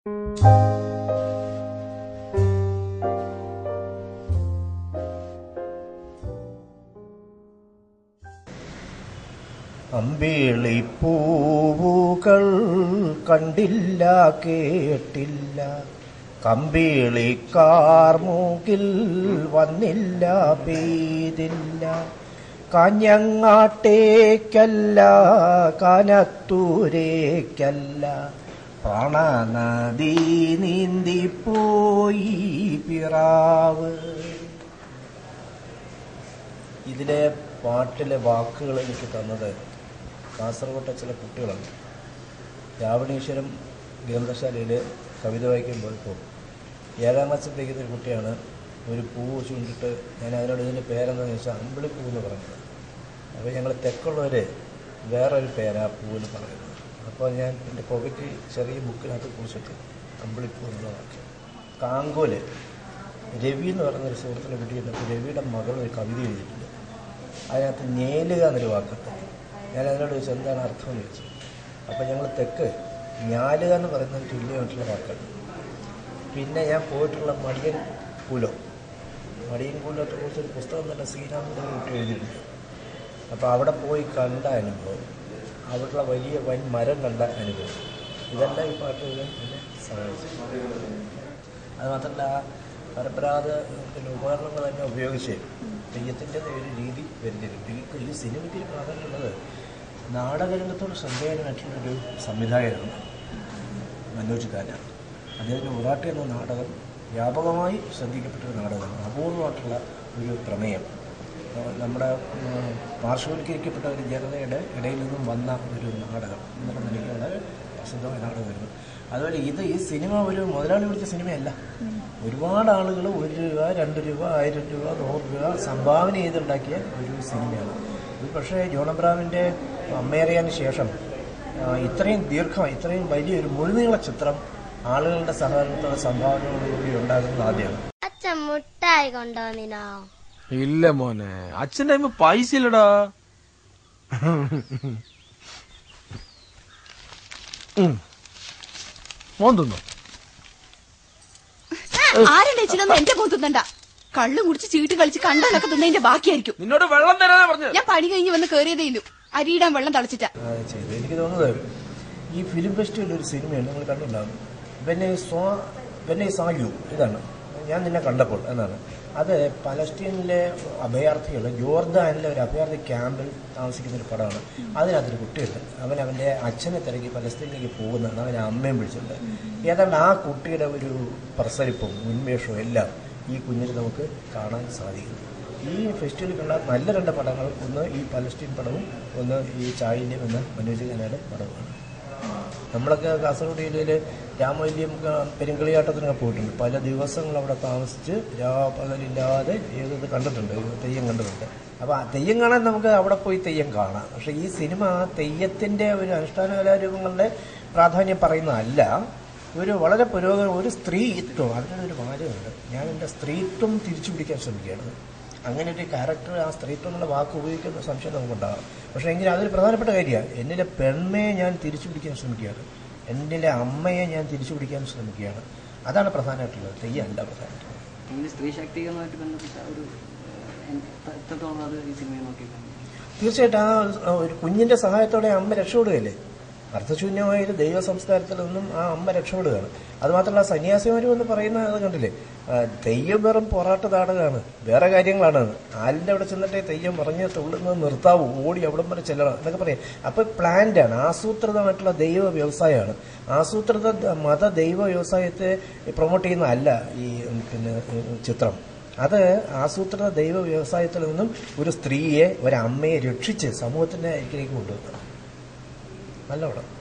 അമ്പിളിപ്പൂവുകൾ കണ്ടില്ല കേട്ടില്ല കമ്പിളി കാർമൂക്കിൽ വന്നില്ല പെയ്തില്ല കാഞ്ഞങ്ങാട്ടേക്കല്ല കനത്തൂരേക്കല്ല പ്രാണനദി നീന്തിപ്പോയി പിറാവ് ഇതിലെ പാട്ടിലെ വാക്കുകൾ എനിക്ക് തന്നത് കാസർഗോട്ടെ ചില കുട്ടികളാണ് രാവണീശ്വരം ഗ്രന്ഥശാലയിൽ കവിത വായിക്കാൻ പോയപ്പോൾ ഏഴാം ക്ലാസ്സിൽ പഠിക്കുന്ന ഒരു കുട്ടിയാണ് ഒരു പൂവ് ചൂണ്ടിട്ട് ഞാൻ അതിനോട് ഇതിൻ്റെ പേരെന്താണെന്ന് ചോദിച്ചാൽ അമ്പിളിപ്പൂ എന്ന് പറഞ്ഞത് അപ്പോൾ ഞങ്ങൾ തെക്കുള്ളവർ വേറൊരു പേരാ പൂവിന് പറയുന്നത് അപ്പോൾ ഞാൻ എൻ്റെ പോക്കറ്റ് ചെറിയ ബുക്കിനകത്ത് കുറിച്ചിട്ട് അമ്പിളിപ്പൂ എന്നുള്ള വാക്യം കാങ്കോല് രവി എന്ന് പറയുന്ന ഒരു സുഹൃത്തിനെ കുട്ടിയുണ്ട് അപ്പോൾ രവിയുടെ മകൾ ഒരു കവിത എഴുതിയിട്ടുണ്ട് അതിനകത്ത് ഞേലുക എന്നൊരു വാക്കുണ്ട് ഞാൻ അതിനോട് ചോദിച്ചു എന്താണ് അർത്ഥം എന്ന് ചോദിച്ചു അപ്പോൾ ഞങ്ങൾ തെക്ക് ഞാലുക എന്ന് പറയുന്നത് തുല്യമായിട്ടുള്ള വാക്കാണ് പിന്നെ ഞാൻ പോയിട്ടുള്ള മടിയൻ കൂലം മടിയൻ കൂലത്തെ കുറിച്ച് ഒരു പുസ്തകം തന്നെ ശ്രീരാമൻ്റെ കുട്ടി എഴുതിയിട്ടുണ്ട് അപ്പോൾ അവിടെ പോയി കണ്ട അനുഭവം അവിടെയുള്ള വലിയ വൻ മരം കണ്ട അനുഭവം ഇതെല്ലാം ഈ പാട്ട് എഴുതാൻ എന്നെ സഹായിച്ചു അത് മാത്രമല്ല പരമ്പരാഗത പിന്നെ ഉപകരണങ്ങൾ തന്നെ ഉപയോഗിച്ച് തെയ്യത്തിൻ്റെ ഒരു രീതി വരുത്തിയിട്ടുണ്ട് ഈ ഈ സിനിമയ്ക്ക് ഒരു പ്രാധാന്യമുള്ളത് നാടകരംഗത്തോട് ശ്രദ്ധേയനായിട്ടുള്ളൊരു സംവിധായകനാണ് മനോജ് ഖാന അദ്ദേഹത്തിൻ്റെ ഉറാട്ടി എന്ന നാടകം വ്യാപകമായി ശ്രദ്ധിക്കപ്പെട്ട ഒരു നാടകമാണ് അപൂർവമായിട്ടുള്ള ഒരു പ്രമേയം ആ, നമ്മുടെ ഉം, പാർശ്വവൽക്കരിക്കപ്പെട്ട ഒരു ജനതയുടെ ഇടയിൽ നിന്നും വന്ന ഒരു നാടകം എന്നുള്ള നിലയ്ക്ക് വളരെ പ്രസിദ്ധമായ നാടകമായിരുന്നു അതുപോലെ ഇത് ഈ സിനിമ ഒരു മുതലാളി പിടിച്ച സിനിമയല്ല ഒരുപാട് ആളുകൾ ഒരു രൂപ രണ്ട് രൂപ ആയിരം രൂപ നൂറ് രൂപ സംഭാവന ചെയ്തുണ്ടാക്കിയ ഒരു സിനിമയാണ് ഇത് പക്ഷേ ജോൺ അബ്രാമിൻ്റെ അമ്മയറിയാന് ശേഷം ആ, ഇത്രയും ദീർഘം ഇത്രയും വലിയൊരു മുഴുനീള ചിത്രം ആളുകളുടെ സഹകരണത്തോടെ സംഭാവനകളോടുകൂടി ഉണ്ടാകുന്നത് ആദ്യമാണ് അച്ഛൻ മുട്ടായി കൊണ്ടുവന്നിനോ ഇല്ല മോനെ അച്ഛൻ്റെ കയ്യിൽ പൈസ ഇല്ലടാ ഉം. മോൻ തിന്നോ ആരുടെ ഇച്ചിലൊന്നും എന്റെ മുഖത്ത് തിന്നണ്ട കള്ളു കുടിച്ച് ചീട്ട് കളിച്ച് കണ്ടാലൊക്കെ തിന്നതിന്റെ ബാക്കിയായിരിക്കും നിന്നോട് വെള്ളം തരാനാ പറഞ്ഞു ഞാൻ പണി കഴിഞ്ഞ് വന്ന് കേറിയതേ ഇല്ലു അരിയിടാൻ വെള്ളം തളിച്ചിട്ടാ ആ, ചെയ്തു എനിക്ക് തോന്നുന്നത് ഈ ഫിലിം ഫെസ്റ്റിവൽ ഒരു സിനിമയാണ് നിങ്ങൾ കണ്ടിട്ടുണ്ടാകും വെന്നെ സ്വാ വെന്നെ സാ യു ഇതാണ് ഞാൻ നിന്നെ കണ്ടപ്പോൾ എന്നാണ് അത് പലസ്തീനിലെ അഭയാർത്ഥികൾ ജോർദാനിലെ ഒരു അഭയാർത്ഥി ക്യാമ്പിൽ താമസിക്കുന്ന ഒരു പടമാണ് അതിനകത്തൊരു കുട്ടിയുണ്ട് അവൻ അവൻ്റെ അച്ഛനെ തിരക്കി പലസ്തീനിലേക്ക് പോകുന്നതാണ് അവനെ അമ്മയും വിളിച്ചിട്ടുണ്ട് ഏതാണ്ട് ആ കുട്ടിയുടെ ഒരു പ്രസരിപ്പും ഉന്മേഷവും എല്ലാം ഈ കുഞ്ഞിന് നമുക്ക് കാണാൻ സാധിക്കും ഈ ഫെസ്റ്റിവലിൽ കണ്ട നല്ല രണ്ട് പടങ്ങൾ ഒന്ന് ഈ പലസ്തീൻ പടവും ഒന്ന് ഈ ചായന്യം എന്ന മനോജ് ഖാനയുടെ പടവുമാണ് നമ്മളൊക്കെ കാസർഗോഡ് ജില്ലയിൽ രാമവല്യം ക- പെരുങ്കളിയാട്ടത്തിനൊക്കെ പോയിട്ടുണ്ട് പല ദിവസങ്ങൾ അവിടെ താമസിച്ച് രാപകലില്ലാതെ ഏത് കണ്ടിട്ടുണ്ട് തെയ്യം കണ്ടിട്ടുണ്ട് അപ്പോൾ ആ തെയ്യം കാണാൻ നമുക്ക് അവിടെ പോയി തെയ്യം കാണാം പക്ഷേ ഈ സിനിമ ആ തെയ്യത്തിൻ്റെ ഒരു അനുഷ്ഠാന കലാരൂപങ്ങളുടെ പ്രാധാന്യം പറയുന്നതല്ല ഒരു വളരെ പുരോഗമന ഒരു സ്ത്രീത്വം അതിനൊരു വാചകമുണ്ട് ഞാൻ എൻ്റെ സ്ത്രീത്വം തിരിച്ചു പിടിക്കാൻ ശ്രമിക്കുകയാണ് അങ്ങനെ ഒരു ക്യാരക്ടർ ആ സ്ത്രീത്വം എന്നുള്ള വാക്ക് ഉപയോഗിക്കുന്ന സംശയം നമുക്കുണ്ടാകാം പക്ഷേ എങ്കിലും അതൊരു പ്രധാനപ്പെട്ട കാര്യമാണ് എന്നിലെ പെൺമയെ ഞാൻ തിരിച്ചു പിടിക്കാൻ ശ്രമിക്കുകയാണ് എന്നിലെ അമ്മയെ ഞാൻ തിരിച്ചു പിടിക്കാൻ ശ്രമിക്കുകയാണ് അതാണ് പ്രധാനമായിട്ടുള്ളത് തെയ്യല്ല പ്രധാനമായിട്ടുള്ളത് എങ്ങനെ സ്ത്രീ ശാക്തീകരണമായിട്ട് ബന്ധപ്പെട്ട ഒരു ഏഹ്, എത്ര- എത്രത്തോളം അത് ഈ സിനിമയെ നോക്കിയിട്ടുണ്ട് തീർച്ചയായിട്ടും ആ ഒരു കുഞ്ഞിന്റെ സഹായത്തോടെ അമ്മ രക്ഷപ്പെടുകയല്ലേ അർത്ഥശൂന്യമായ ഒരു ദൈവ സംസ്കാരത്തിൽ നിന്നും ആ അമ്മ രക്ഷപ്പെടുകയാണ് അതുമാത്രമല്ല സന്യാസിമാരും എന്ന് പറയുന്ന അത് കണ്ടില്ലേ ആ, തെയ്യം വെറും പൊറാട്ട് നാടകമാണ് വേറെ കാര്യങ്ങളാണ് അത്. ആലിന്റെ അവിടെ ചെന്നിട്ട് തെയ്യം പറഞ്ഞ് തുള്ളുന്നത് നിർത്താവൂ ഓടി അവിടം വരെ ചെല്ലണം എന്നൊക്കെ പറയാം അപ്പൊ പ്ലാന്റ് ആണ് ആസൂത്രിതമായിട്ടുള്ള ദൈവ വ്യവസായമാണ് ആസൂത്രിത ദ- മത ദൈവ വ്യവസായത്തെ പ്രൊമോട്ട് ചെയ്യുന്നതല്ല ഈ ഉം, പിന്നെ ഉം, ചിത്രം അത് ആസൂത്രിത ദൈവ വ്യവസായത്തിൽ നിന്നും ഒരു സ്ത്രീയെ ഒരമ്മയെ രക്ഷിച്ച് സമൂഹത്തിന്റെ അരികിലേക്ക് കൊണ്ടുവരണം നല്ല പടം